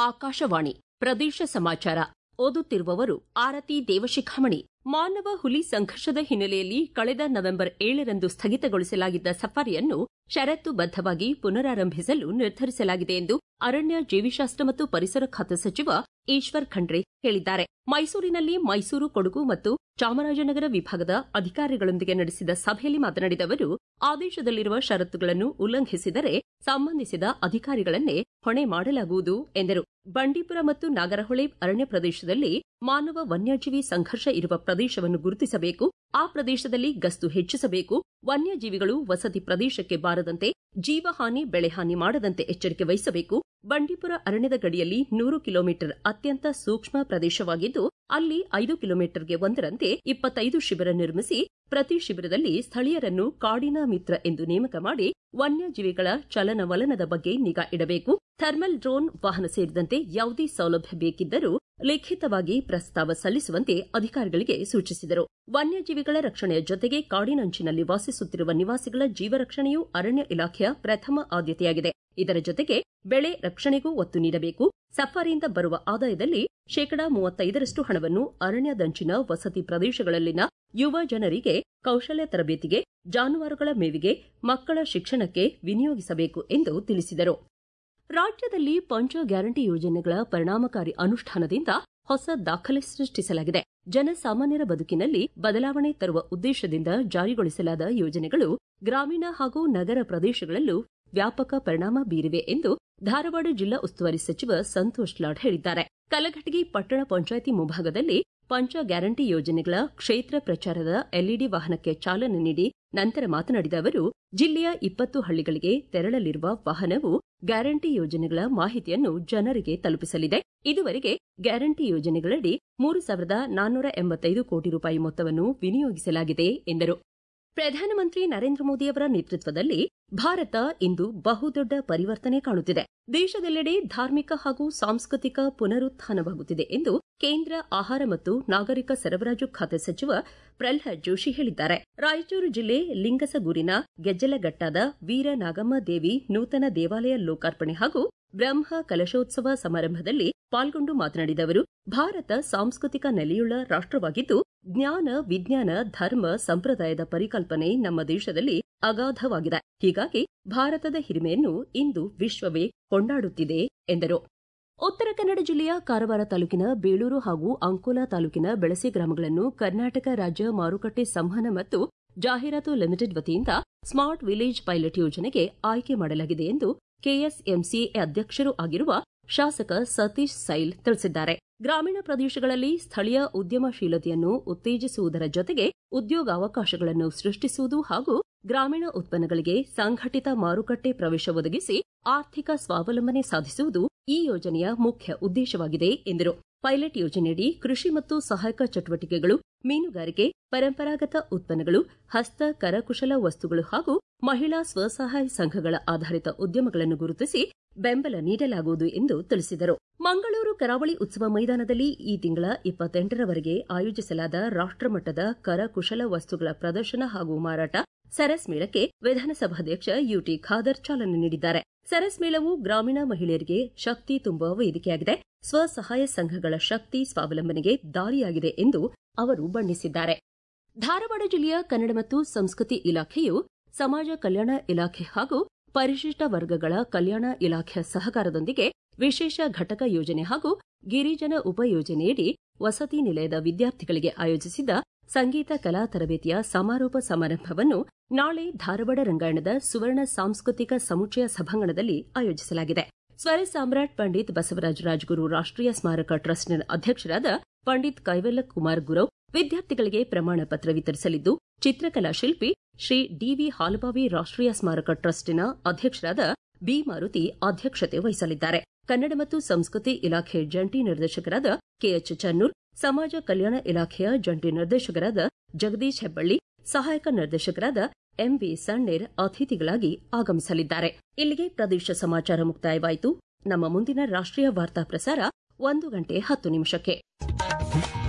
ಆಕಾಶವಾಣಿ ಪ್ರದೇಶ ಸಮಾಚಾರ ಓದುತ್ತಿರುವವರು ಆರತಿ ದೇವಶಿಖಾಮಣಿ ಮಾನವ ಹುಲಿ ಸಂಘರ್ಷದ ಹಿನ್ನೆಲೆಯಲ್ಲಿ ಕಳೆದ ನವೆಂಬರ್ ಏಳರಂದು ಸ್ಥಗಿತಗೊಳಿಸಲಾಗಿದ್ದ ಸಫಾರಿಯನ್ನು ಷರತ್ತುಬದ್ದವಾಗಿ ಪುನರಾರಂಭಿಸಲು ನಿರ್ಧರಿಸಲಾಗಿದೆ ಎಂದು ಅರಣ್ಯ ಜೀವಿಶಾಸ್ತ್ರ ಮತ್ತು ಪರಿಸರ ಖಾತೆ ಸಚಿವ ಈಶ್ವರ್ ಖಂಡ್ರೆ ಹೇಳಿದ್ದಾರೆ ಮೈಸೂರಿನಲ್ಲಿ ಮೈಸೂರು ಕೊಡಗು ಮತ್ತು ಚಾಮರಾಜನಗರ ವಿಭಾಗದ ಅಧಿಕಾರಿಗಳೊಂದಿಗೆ ನಡೆಸಿದ ಸಭೆಯಲ್ಲಿ ಮಾತನಾಡಿದ ಅವರು ಆದೇಶದಲ್ಲಿರುವ ಷರತ್ತುಗಳನ್ನು ಉಲ್ಲಂಘಿಸಿದರೆ ಸಂಬಂಧಿಸಿದ ಅಧಿಕಾರಿಗಳನ್ನೇ ಹೊಣೆ ಮಾಡಲಾಗುವುದು ಎಂದರು ಬಂಡೀಪುರ ಮತ್ತು ನಾಗರಹೊಳೆ ಅರಣ್ಯ ಪ್ರದೇಶದಲ್ಲಿ ಮಾನವ ವನ್ಯಜೀವಿ ಸಂಘರ್ಷ ಇರುವ ಪ್ರದೇಶವನ್ನು ಗುರುತಿಸಬೇಕು ಆ ಪ್ರದೇಶದಲ್ಲಿ ಗಸ್ತು ಹೆಚ್ಚಿಸಬೇಕು ವನ್ಯಜೀವಿಗಳು ವಸತಿ ಪ್ರದೇಶಕ್ಕೆ ಬಾರದಂತೆ ಜೀವಹಾನಿ ಬೆಳೆಹಾನಿ ಮಾಡದಂತೆ ಎಚ್ಚರಿಕೆ ವಹಿಸಬೇಕು ಬಂಡೀಪುರ ಅರಣ್ಯದ ಗಡಿಯಲ್ಲಿ ನೂರು ಕಿಲೋಮೀಟರ್ ಅತ್ಯಂತ ಸೂಕ್ಷ್ಮ ಪ್ರದೇಶವಾಗಿದ್ದು ಅಲ್ಲಿ ಐದು ಕಿಲೋಮೀಟರ್ಗೆ ಒಂದರಂತೆ ಇಪ್ಪತ್ತೈದು ಶಿಬಿರ ನಿರ್ಮಿಸಿ ಪ್ರತಿ ಶಿಬಿರದಲ್ಲಿ ಸ್ಥಳೀಯರನ್ನು ಕಾಡಿನ ಮಿತ್ರ ಎಂದು ನೇಮಕ ಮಾಡಿ ವನ್ಯಜೀವಿಗಳ ಚಲನವಲನದ ಬಗ್ಗೆ ನಿಗಾ ಇಡಬೇಕು ಥರ್ಮಲ್ ಡ್ರೋನ್ ವಾಹನ ಸೇರಿದಂತೆ ಯಾವುದೇ ಸೌಲಭ್ಯ ಬೇಕಿದ್ದರೂ ಲಿಖಿತವಾಗಿ ಪ್ರಸ್ತಾವ ಸಲ್ಲಿಸುವಂತೆ ಅಧಿಕಾರಿಗಳಿಗೆ ಸೂಚಿಸಿದರು ವನ್ಯಜೀವಿಗಳ ರಕ್ಷಣೆಯ ಜೊತೆಗೆ ಕಾಡಿನಂಚಿನಲ್ಲಿ ವಾಸಿಸುತ್ತಿರುವ ನಿವಾಸಿಗಳ ಜೀವರಕ್ಷಣೆಯೂ ಅರಣ್ಯ ಇಲಾಖೆಯ ಪ್ರಥಮ ಆದ್ಯತೆಯಾಗಿದೆ ಇದರ ಜೊತೆಗೆ ಬೆಳೆ ರಕ್ಷಣೆಗೂ ಒತ್ತು ನೀಡಬೇಕು ಸಫಾರಿಯಿಂದ ಬರುವ ಆದಾಯದಲ್ಲಿ ಶೇಕಡಾ ಮೂವತ್ತೈದರಷ್ಟು ಹಣವನ್ನು ಅರಣ್ಯದಂಚಿನ ವಸತಿ ಪ್ರದೇಶಗಳಲ್ಲಿನ ಯುವ ಜನರಿಗೆ ಕೌಶಲ್ಯ ತರಬೇತಿಗೆ ಜಾನುವಾರುಗಳ ಮೇವಿಗೆ ಮಕ್ಕಳ ಶಿಕ್ಷಣಕ್ಕೆ ವಿನಿಯೋಗಿಸಬೇಕು ಎಂದು ತಿಳಿಸಿದರು ರಾಜ್ಯದಲ್ಲಿ ಪಂಚ ಗ್ಯಾರಂಟಿ ಯೋಜನೆಗಳ ಪರಿಣಾಮಕಾರಿ ಅನುಷ್ಠಾನದಿಂದ ಹೊಸ ದಾಖಲೆ ಸೃಷ್ಟಿಸಲಾಗಿದೆ ಜನಸಾಮಾನ್ಯರ ಬದುಕಿನಲ್ಲಿ ಬದಲಾವಣೆ ತರುವ ಉದ್ದೇಶದಿಂದ ಜಾರಿಗೊಳಿಸಲಾದ ಯೋಜನೆಗಳು ಗ್ರಾಮೀಣ ಹಾಗೂ ನಗರ ಪ್ರದೇಶಗಳಲ್ಲೂ ವ್ಯಾಪಕ ಪರಿಣಾಮ ಬೀರಿವೆ ಎಂದು ಧಾರವಾಡ ಜಿಲ್ಲಾ ಉಸ್ತುವಾರಿ ಸಚಿವ ಸಂತೋಷ್ ಲಾಡ್ ಹೇಳಿದ್ದಾರೆ ಕಲಘಟಗಿ ಪಟ್ಟಣ ಪಂಚಾಯಿತಿ ಮುಂಭಾಗದಲ್ಲಿ ಪಂಚ ಗ್ಯಾರಂಟಿ ಯೋಜನೆಗಳ ಕ್ಷೇತ್ರ ಪ್ರಚಾರದ ಎಲ್ಇಡಿ ವಾಹನಕ್ಕೆ ಚಾಲನೆ ನೀಡಿ ನಂತರ ಮಾತನಾಡಿದ ಅವರು ಜಿಲ್ಲೆಯ ಇಪ್ಪತ್ತು ಹಳ್ಳಿಗಳಿಗೆ ತೆರಳಲಿರುವ ವಾಹನವು ಗ್ಯಾರಂಟಿ ಯೋಜನೆಗಳ ಮಾಹಿತಿಯನ್ನು ಜನರಿಗೆ ತಲುಪಿಸಲಿದೆ ಇದುವರೆಗೆ ಗ್ಯಾರಂಟಿ ಯೋಜನೆಗಳಡಿ ಮೂರು ಸಾವಿರದ ನಾನ್ನೂರ ಎಂಬತ್ತೈದು ಕೋಟಿ ರೂಪಾಯಿ ಮೊತ್ತವನ್ನು ವಿನಿಯೋಗಿಸಲಾಗಿದೆ ಎಂದರು ಪ್ರಧಾನಮಂತ್ರಿ ನರೇಂದ್ರ ಮೋದಿಯವರ ನೇತೃತ್ವದಲ್ಲಿ ಭಾರತ ಇಂದು ಬಹುದೊಡ್ಡ ಪರಿವರ್ತನೆ ಕಾಣುತ್ತಿದೆ ದೇಶದೆಲ್ಲೆಡೆ ಧಾರ್ಮಿಕ ಹಾಗೂ ಸಾಂಸ್ಕೃತಿಕ ಪುನರುತ್ಥಾನವಾಗುತ್ತಿದೆ ಎಂದು ಕೇಂದ್ರ ಆಹಾರ ಮತ್ತು ನಾಗರಿಕ ಸರಬರಾಜು ಖಾತೆ ಸಚಿವ ಪ್ರಲ್ಹಾದ್ ಜೋಶಿ ಹೇಳಿದ್ದಾರೆ ರಾಯಚೂರು ಜಿಲ್ಲೆ ಲಿಂಗಸಗೂರಿನ ಗೆಜ್ಜಲಘಟ್ಟಾದ ವೀರ ನಾಗಮ್ಮ ದೇವಿ ನೂತನ ದೇವಾಲಯ ಲೋಕಾರ್ಪಣೆ ಹಾಗೂ ಬ್ರಹ್ಮ ಕಲಶೋತ್ಸವ ಸಮಾರಂಭದಲ್ಲಿ ಪಾಲ್ಗೊಂಡು ಮಾತನಾಡಿದ ಅವರು ಭಾರತ ಸಾಂಸ್ಕೃತಿಕ ನೆಲೆಯುಳ್ಳ ರಾಷ್ಟವಾಗಿದ್ದು ಜ್ಞಾನ ವಿಜ್ಞಾನ ಧರ್ಮ ಸಂಪ್ರದಾಯದ ಪರಿಕಲ್ಪನೆ ನಮ್ಮ ದೇಶದಲ್ಲಿ ಅಗಾಧವಾಗಿದೆ ಹೀಗಾಗಿ ಭಾರತದ ಹಿರಿಮೆಯನ್ನು ಇಂದು ವಿಶ್ವವೇ ಕೊಂಡಾಡುತ್ತಿದೆ ಎಂದರು ಉತ್ತರ ಕನ್ನಡ ಜಿಲ್ಲೆಯ ಕಾರವಾರ ತಾಲೂಕಿನ ಬೇಳೂರು ಹಾಗೂ ಅಂಕೋಲಾ ತಾಲೂಕಿನ ಬೆಳಸೆ ಗ್ರಾಮಗಳನ್ನು ಕರ್ನಾಟಕ ರಾಜ್ಯ ಮಾರುಕಟ್ಟೆ ಸಂವಹನ ಮತ್ತು ಜಾಹೀರಾತು ಲಿಮಿಟೆಡ್ ವತಿಯಿಂದ ಸ್ಮಾರ್ಟ್ ವಿಲೇಜ್ ಪೈಲಟ್ ಯೋಜನೆಗೆ ಆಯ್ಕೆ ಮಾಡಲಾಗಿದೆ ಎಂದು ಕೆಎಸ್ಎಂಸಿಎ ಅಧ್ಯಕ್ಷರೂ ಆಗಿರುವ ಶಾಸಕ ಸತೀಶ್ ಸೈಲ್ ತಿಳಿಸಿದ್ದಾರೆ ಗ್ರಾಮೀಣ ಪ್ರದೇಶಗಳಲ್ಲಿ ಸ್ಥಳೀಯ ಉದ್ಯಮಶೀಲತೆಯನ್ನು ಉತ್ತೇಜಿಸುವುದರ ಜೊತೆಗೆ ಉದ್ಯೋಗಾವಕಾಶಗಳನ್ನು ಸೃಷ್ಟಿಸುವುದು ಹಾಗೂ ಗ್ರಾಮೀಣ ಉತ್ಪನ್ನಗಳಿಗೆ ಸಂಘಟಿತ ಮಾರುಕಟ್ಟೆ ಪ್ರವೇಶ ಒದಗಿಸಿ ಆರ್ಥಿಕ ಸ್ವಾವಲಂಬನೆ ಸಾಧಿಸುವುದು ಈ ಯೋಜನೆಯ ಮುಖ್ಯ ಉದ್ದೇಶವಾಗಿದೆ ಎಂದರು ಪೈಲಟ್ ಯೋಜನೆಯಡಿ ಕೃಷಿ ಮತ್ತು ಸಹಾಯಕ ಚಟುವಟಿಕೆಗಳು ಮೀನುಗಾರಿಕೆ ಪರಂಪರಾಗತ ಉತ್ಪನ್ನಗಳು ಹಸ್ತ ಕರಕುಶಲ ವಸ್ತುಗಳು ಹಾಗೂ ಮಹಿಳಾ ಸ್ವಸಹಾಯ ಸಂಘಗಳ ಆಧಾರಿತ ಉದ್ಯಮಗಳನ್ನು ಗುರುತಿಸಿ ಬೆಂಬಲ ನೀಡಲಾಗುವುದು ಎಂದು ತಿಳಿಸಿದರು ಮಂಗಳೂರು ಕರಾವಳಿ ಉತ್ಸವ ಮೈದಾನದಲ್ಲಿ ಈ ತಿಂಗಳ ಇಪ್ಪತ್ತೆಂಟರವರೆಗೆ ಆಯೋಜಿಸಲಾದ ರಾಷ್ಟಮಟ್ಟದ ಕರಕುಶಲ ವಸ್ತುಗಳ ಪ್ರದರ್ಶನ ಹಾಗೂ ಮಾರಾಟ ಸರಸ್ ಮೇಳಕ್ಕೆ ವಿಧಾನಸಭಾಧ್ಯಕ್ಷ ಯುಟಿ ಖಾದರ್ ಚಾಲನೆ ನೀಡಿದ್ದಾರೆ ಸರಸ್ ಮೇಳವು ಗ್ರಾಮೀಣ ಮಹಿಳೆಯರಿಗೆ ಶಕ್ತಿ ತುಂಬುವ ವೇದಿಕೆಯಾಗಿದೆ ಸ್ವಸಹಾಯ ಸಂಘಗಳ ಶಕ್ತಿ ಸ್ವಾವಲಂಬನೆಗೆ ದಾರಿಯಾಗಿದೆ ಎಂದು ಅವರು ಬಣ್ಣಿಸಿದ್ದಾರೆ ಧಾರವಾಡ ಜಿಲ್ಲೆಯ ಕನ್ನಡ ಮತ್ತು ಸಂಸ್ಕೃತಿ ಇಲಾಖೆಯು ಸಮಾಜ ಕಲ್ಯಾಣ ಇಲಾಖೆ ಹಾಗೂ ಪರಿಶಿಷ್ಟ ವರ್ಗಗಳ ಕಲ್ಯಾಣ ಇಲಾಖೆಯ ಸಹಕಾರದೊಂದಿಗೆ ವಿಶೇಷ ಘಟಕ ಯೋಜನೆ ಹಾಗೂ ಗಿರಿಜನ ಉಪಯೋಜನೆಯಡಿ ವಸತಿ ನಿಲಯದ ವಿದ್ಯಾರ್ಥಿಗಳಿಗೆ ಆಯೋಜಿಸಿದ್ದ ಸಂಗೀತ ಕಲಾ ತರಬೇತಿಯ ಸಮಾರೋಪ ಸಮಾರಂಭವನ್ನು ನಾಳೆ ಧಾರವಾಡ ರಂಗಾಯಣದ ಸುವರ್ಣ ಸಾಂಸ್ಕೃತಿಕ ಸಮುಚ್ಚಯ ಸಭಾಂಗಣದಲ್ಲಿ ಆಯೋಜಿಸಲಾಗಿದೆ ಸ್ವರ ಸಾಮ್ರಾಟ್ ಪಂಡಿತ್ ಬಸವರಾಜ ರಾಜಗುರು ರಾಷ್ಟೀಯ ಸ್ಮಾರಕ ಟ್ರಸ್ಟ್ನ ಅಧ್ಯಕ್ಷರಾದ ಪಂಡಿತ್ ಕೈವಲ್ಲ ಕುಮಾರ್ ಗುರವ್ ವಿದ್ಯಾರ್ಥಿಗಳಿಗೆ ಪ್ರಮಾಣ ಪತ್ರ ವಿತರಿಸಲಿದ್ದು ಚಿತ್ರಕಲಾ ಶಿಲ್ಪಿ ಶ್ರೀ ಡಿವಿ ಹಾಲಬಾವಿ ರಾಷ್ಟೀಯ ಸ್ಮಾರಕ ಟ್ರಸ್ಟಿನ ಅಧ್ಯಕ್ಷರಾದ ಬಿ ಮಾರುತಿ ಅಧ್ಯಕ್ಷತೆ ವಹಿಸಲಿದ್ದಾರೆ ಕನ್ನಡ ಮತ್ತು ಸಂಸ್ಕೃತಿ ಇಲಾಖೆ ಜಂಟಿ ನಿರ್ದೇಶಕರಾದ ಕೆಎಚ್ ಚನ್ನೂರ್ ಸಮಾಜ ಕಲ್ಯಾಣ ಇಲಾಖೆಯ ಜಂಟಿ ನಿರ್ದೇಶಕರಾದ ಜಗದೀಶ್ ಹೆಬ್ಬಳ್ಳಿ ಸಹಾಯಕ ನಿರ್ದೇಶಕರಾದ ಎಂವಿ ಸಣ್ಣೇರ್ ಅತಿಥಿಗಳಾಗಿ ಆಗಮಿಸಲಿದ್ದಾರೆ ಇಲ್ಲಿಗೆ ಪ್ರದೇಶ ಸಮಾಚಾರ ಮುಕ್ತಾಯವಾಯಿತು ನಮ್ಮ ಮುಂದಿನ ರಾಷ್ಟೀಯ ವಾರ್ತಾ ಪ್ರಸಾರ ಒಂದು ಗಂಟೆ ಹತ್ತು ನಿಮಿಷಕ್ಕೆ